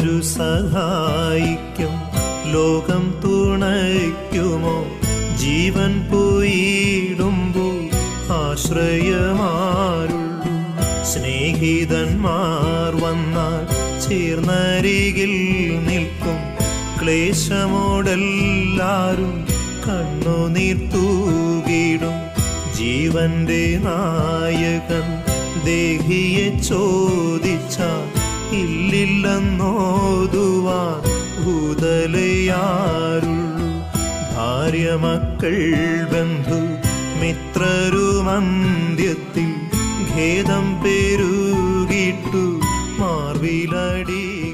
ആരു സഹായിക്കും ലോകം തുണയ്ക്കുമോ ജീവൻ പോയിടുമ്പോൾ ആശ്രയമാരുള്ളൂ സ്നേഹിതന്മാർ വന്നാൽ ചേർന്നരികിൽ നിൽക്കും ക്ലേശമോടെല്ലാരും കണ്ണുനീർ തൂകിടും ജീവന്റെ നായകൻ ദേഹിയെ ചോദിച്ചാൽ ഇല്ലില്ലെന്നോതുവാൻ ഭൂതലയാരുള്ളൂ ഭാര്യ മക്കൾ ബന്ധു മിത്രരുമന്ത്യത്തിൽ ഖേദം പെരുകിട്ടു മാർവിലടി